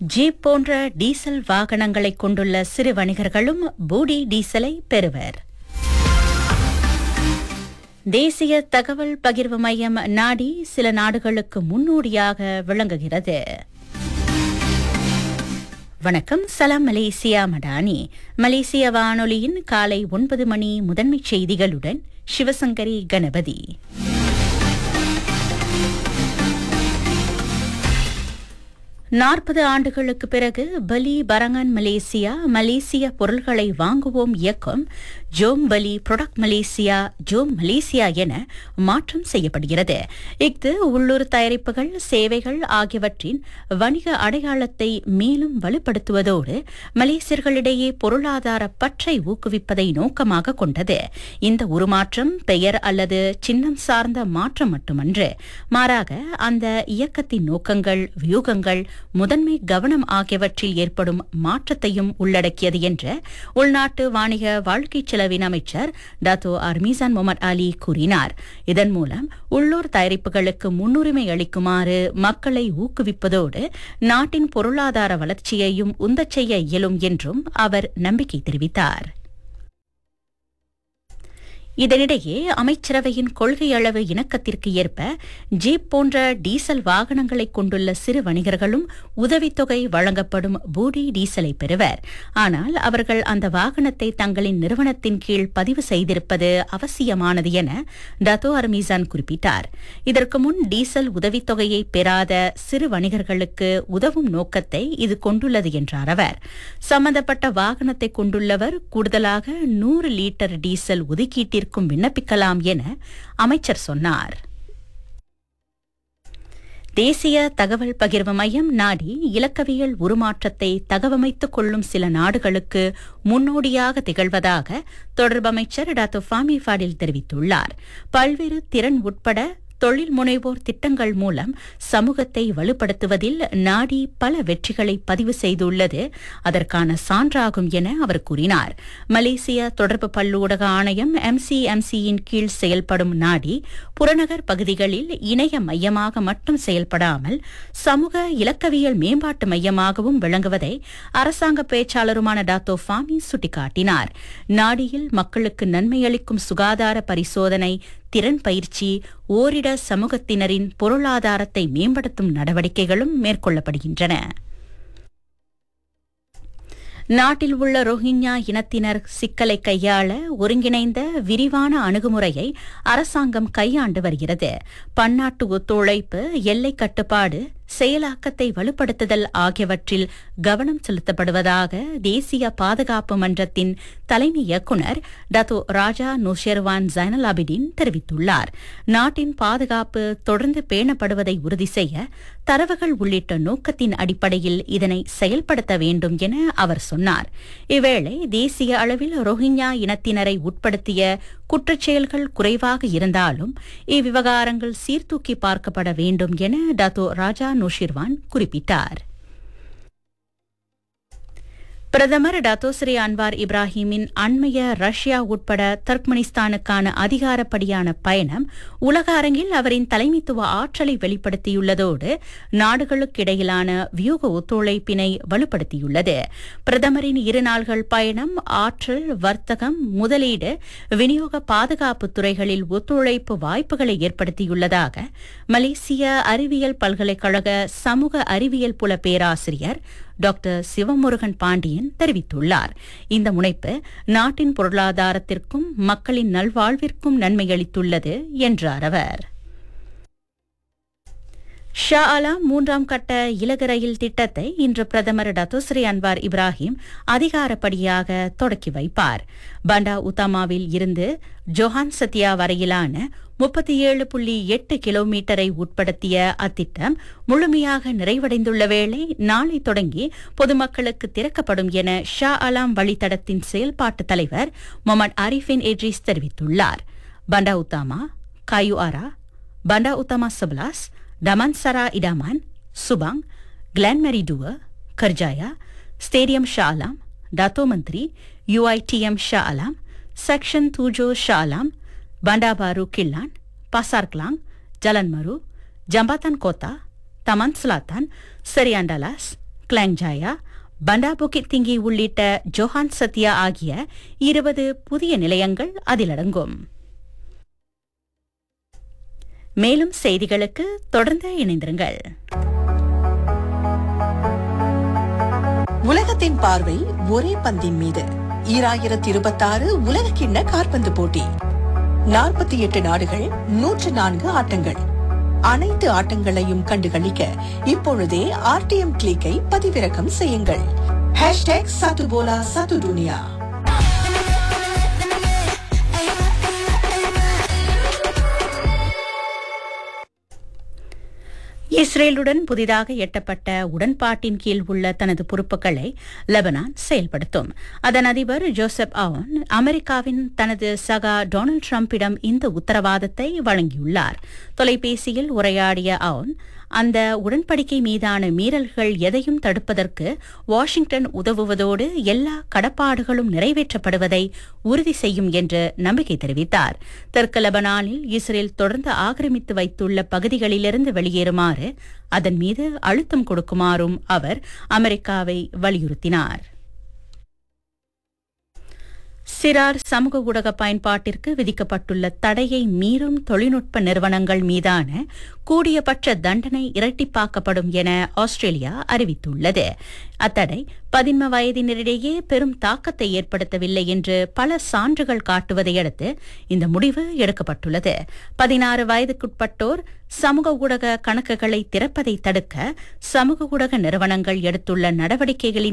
jeep போன்ற diesel வாகனங்களை கொண்டுள்ள சிறு வணிகர்களும் பூடி டீசலை பெறுவர் தேசிய தகவல் பகிர்வு மையம் நாடி சில நாடுகளுக்கு முன்னோடியாக விளங்குகிறது வணக்கம் சலாம் மலேசியா மடானி மலேசிய வானொலியின் காலை ஒன்பது மணி முதன்மைச் செய்திகளுடன் சிவசங்கரி கணபதி நாற்பது ஆண்டுகளுக்கு பிறகு பலி பரங்கன் மலேசியா மலேசிய பொருள்களை வாங்குவோம் இயக்கம் ஜோம் பலி புரொடக்ட் மலேசியா ஜோம் மலேசியா என மாற்றம் செய்யப்படுகிறது இஃது உள்ளூர் தயாரிப்புகள் சேவைகள் ஆகியவற்றின் வணிக அடையாளத்தை மேலும் வலுப்படுத்துவதோடு மலேசியர்களிடையே பொருளாதார பற்றை ஊக்குவிப்பதை நோக்கமாக கொண்டது இந்த உருமாற்றம் பெயர் அல்லது சின்னம் சார்ந்த மாற்றம் மட்டுமன்று மாறாக அந்த இயக்கத்தின் நோக்கங்கள் வியூகங்கள் முதன்மை கவனம் ஆகியவற்றில் ஏற்படும் மாற்றத்தையும் உள்ளடக்கியது என்று உள்நாட்டு வாணிக வாழ்க்கை செலவின் அமைச்சர் டாத்தோ அர்மீசான் முகமது அலி கூறினார் இதன் மூலம் உள்ளூர் தயாரிப்புகளுக்கு முன்னுரிமை அளிக்குமாறு மக்களை ஊக்குவிப்பதோடு நாட்டின் பொருளாதார வளர்ச்சியையும் உந்தச் செய்ய இயலும் என்றும் அவர் நம்பிக்கை தெரிவித்தார் இதனிடையே அமைச்சரவையின் கொள்கை அளவு இணக்கத்திற்கு ஏற்ப ஜீப் போன்ற டீசல் வாகனங்களை கொண்டுள்ள சிறு வணிகர்களும் உதவித்தொகை வழங்கப்படும் பூடி டீசலை பெறுவர் ஆனால் அவர்கள் அந்த வாகனத்தை தங்களின் நிறுவனத்தின் கீழ் பதிவு செய்திருப்பது அவசியமானது என டத்தோ அர்மீசான் குறிப்பிட்டார் இதற்கு முன் டீசல் உதவித்தொகையை பெறாத சிறு வணிகர்களுக்கு உதவும் நோக்கத்தை இது கொண்டுள்ளது என்றார் அவர் சம்பந்தப்பட்ட வாகனத்தை கொண்டுள்ளவர் கூடுதலாக நூறு லிட்டர் டீசல் ஒதுக்கீட்டிற்கு இதற்கும் விண்ணப்பிக்கலாம் என அமைச்சர் சொன்னார் தேசிய தகவல் பகிர்வு மையம் நாடி இலக்கவியல் உருமாற்றத்தை தகவமைத்துக் கொள்ளும் சில நாடுகளுக்கு முன்னோடியாக திகழ்வதாக தொடர்பு அமைச்சர் டாக்டர் ஃபாமி ஃபாடில் தெரிவித்துள்ளார் பல்வேறு திறன் உட்பட தொழில் முனைவோர் திட்டங்கள் மூலம் சமூகத்தை வலுப்படுத்துவதில் நாடி பல வெற்றிகளை பதிவு செய்துள்ளது அதற்கான சான்றாகும் என அவர் கூறினார் மலேசிய தொடர்பு பல்லூடக ஆணையம் எம்சிஎம்சியின் கீழ் செயல்படும் நாடி புறநகர் பகுதிகளில் இணைய மையமாக மட்டும் செயல்படாமல் சமூக இலக்கவியல் மேம்பாட்டு மையமாகவும் விளங்குவதை அரசாங்க பேச்சாளருமான டாத்தோ ஃபாமி சுட்டிக்காட்டினார் நாடியில் மக்களுக்கு நன்மை அளிக்கும் சுகாதார பரிசோதனை திறன் பயிற்சி ஓரிட சமூகத்தினரின் பொருளாதாரத்தை மேம்படுத்தும் நடவடிக்கைகளும் மேற்கொள்ளப்படுகின்றன நாட்டில் உள்ள ரோஹிங்யா இனத்தினர் சிக்கலை கையாள ஒருங்கிணைந்த விரிவான அணுகுமுறையை அரசாங்கம் கையாண்டு வருகிறது பன்னாட்டு ஒத்துழைப்பு எல்லை கட்டுப்பாடு செயலாக்கத்தை வலுப்படுத்துதல் ஆகியவற்றில் கவனம் செலுத்தப்படுவதாக தேசிய பாதுகாப்பு மன்றத்தின் தலைமை இயக்குநர் டத்தோ ராஜா நுஷெர்வான் ஜைனல் அபிடின் தெரிவித்துள்ளார் நாட்டின் பாதுகாப்பு தொடர்ந்து பேணப்படுவதை உறுதி செய்ய தரவுகள் உள்ளிட்ட நோக்கத்தின் அடிப்படையில் இதனை செயல்படுத்த வேண்டும் என அவர் சொன்னார் இவ்வேளை தேசிய அளவில் ரோஹிங்யா இனத்தினரை உட்படுத்திய குற்றச்செயல்கள் குறைவாக இருந்தாலும் இவ்விவகாரங்கள் சீர்தூக்கி பார்க்கப்பட வேண்டும் என டாத்தோ ராஜா நோஷிர்வான் குறிப்பிட்டார் பிரதமர் டத்தோஸ்ரீ அன்வார் இப்ராஹிமின் அண்மைய ரஷ்யா உட்பட தர்க்மனிஸ்தானுக்கான அதிகாரப்படியான பயணம் உலக அரங்கில் அவரின் தலைமைத்துவ ஆற்றலை வெளிப்படுத்தியுள்ளதோடு நாடுகளுக்கிடையிலான வியூக ஒத்துழைப்பினை வலுப்படுத்தியுள்ளது பிரதமரின் இரு நாள்கள் பயணம் ஆற்றல் வர்த்தகம் முதலீடு விநியோக பாதுகாப்பு துறைகளில் ஒத்துழைப்பு வாய்ப்புகளை ஏற்படுத்தியுள்ளதாக மலேசிய அறிவியல் பல்கலைக்கழக சமூக அறிவியல் புல பேராசிரியர் டாக்டர் சிவமுருகன் பாண்டியன் தெரிவித்துள்ளார் இந்த முனைப்பு நாட்டின் பொருளாதாரத்திற்கும் மக்களின் நல்வாழ்விற்கும் நன்மை அளித்துள்ளது என்றார் அவர் ஷா ஆலம் மூன்றாம் கட்ட இலகு ரயில் திட்டத்தை இன்று பிரதமர் டத்தோஸ்ரீ அன்வார் இப்ராஹிம் அதிகாரப்படியாக தொடக்கி வைப்பார் பண்டா உத்தாமாவில் இருந்து ஜொஹான் சத்யா வரையிலான முப்பத்தி ஏழு புள்ளி எட்டு கிலோமீட்டரை உட்படுத்திய அத்திட்டம் முழுமையாக நிறைவடைந்துள்ள வேளை நாளை தொடங்கி பொதுமக்களுக்கு திறக்கப்படும் என ஷா அலாம் வழித்தடத்தின் செயல்பாட்டு தலைவர் முகமது ஆரிஃபின் எட்ரிஸ் தெரிவித்துள்ளார் Bandar Utama Kayu Ara Bandar Utama சப்லாஸ் டமான்சரா இடாமான் சுபாங் கிளான்மெரி டுவர் கர்ஜாயா stadium Shah Alam Dato Menteri UiTM Shah Alam section Tujuh Shah Alam Bandar Baru Klang Pasar Klang Jalan Meru Jambatan Kota Taman Selatan சரியாண்டலாஸ் Klang Jaya Bandar Bukit Tinggi உள்ளிட்ட Johan Sathya ஆகிய இருபது புதிய நிலையங்கள் அதில் அடங்கும் மேலும் செய்திகளுக்கு தொடர்ந்து இணைந்திருங்கள் உலகத்தின் பார்வை ஒரே பந்தின் மீது ஈராயிரத்தி இருபத்தாறு உலக கிண்ண காற்பந்து போட்டி நாற்பத்தி எட்டு நாடுகள் நூற்று நான்கு ஆட்டங்கள் அனைத்து ஆட்டங்களையும் கண்டுகளிக்க இப்பொழுதே ஆர்டிஎம் கிளிக்கை பதிவிறக்கம் செய்யுங்கள் ஹேஷ்டேக் சத்துபோலா சத்து துனியா இஸ்ரேலுடன் புதிதாக எட்டப்பட்ட உடன்பாட்டின் கீழ் உள்ள தனது பொறுப்புகளை லெபனான் செயல்படுத்தும் அதன் அதிபர் ஜோசப் ஆவன் அமெரிக்காவின் தனது சகா டொனால்டு டிரம்பிடம் இந்த உத்தரவாதத்தை வழங்கியுள்ளார் தொலைபேசியில் உரையாடிய ஆவன் அந்த உடன்படிக்கை மீதான மீறல்கள் எதையும் தடுப்பதற்கு வாஷிங்டன் உதவுவதோடு எல்லா கடப்பாடுகளும் நிறைவேற்றப்படுவதை உறுதி செய்யும் என்று நம்பிக்கை தெரிவித்தார் தெற்கு லெபனானில் இஸ்ரேல் தொடர்ந்து ஆக்கிரமித்து வைத்துள்ள பகுதிகளிலிருந்து வெளியேறுமாறு அதன் மீது அழுத்தம் கொடுக்குமாறும் அவர் அமெரிக்காவை வலியுறுத்தினார் சிறார் சமூக ஊடக பயன்பாட்டிற்கு விதிக்கப்பட்டுள்ள தடையை மீறும் தொழில்நுட்ப நிறுவனங்கள் மீதான கூடியபட்ச தண்டனை இரட்டிப்பாக்கப்படும் என ஆஸ்திரேலியா அறிவித்துள்ளது அத்தடை பதின்ம வயதினரிடையே பெரும் தாக்கத்தை ஏற்படுத்தவில்லை என்று பல சான்றுகள் காட்டுவதை அடுத்து இந்த முடிவு எடுக்கப்பட்டுள்ளது பதினாறு வயதுக்குட்பட்டோர் சமூக ஊடக கணக்குகளை திறப்பதை தடுக்க சமூக ஊடக நிறுவனங்கள் எடுத்துள்ள நடவடிக்கைகளின்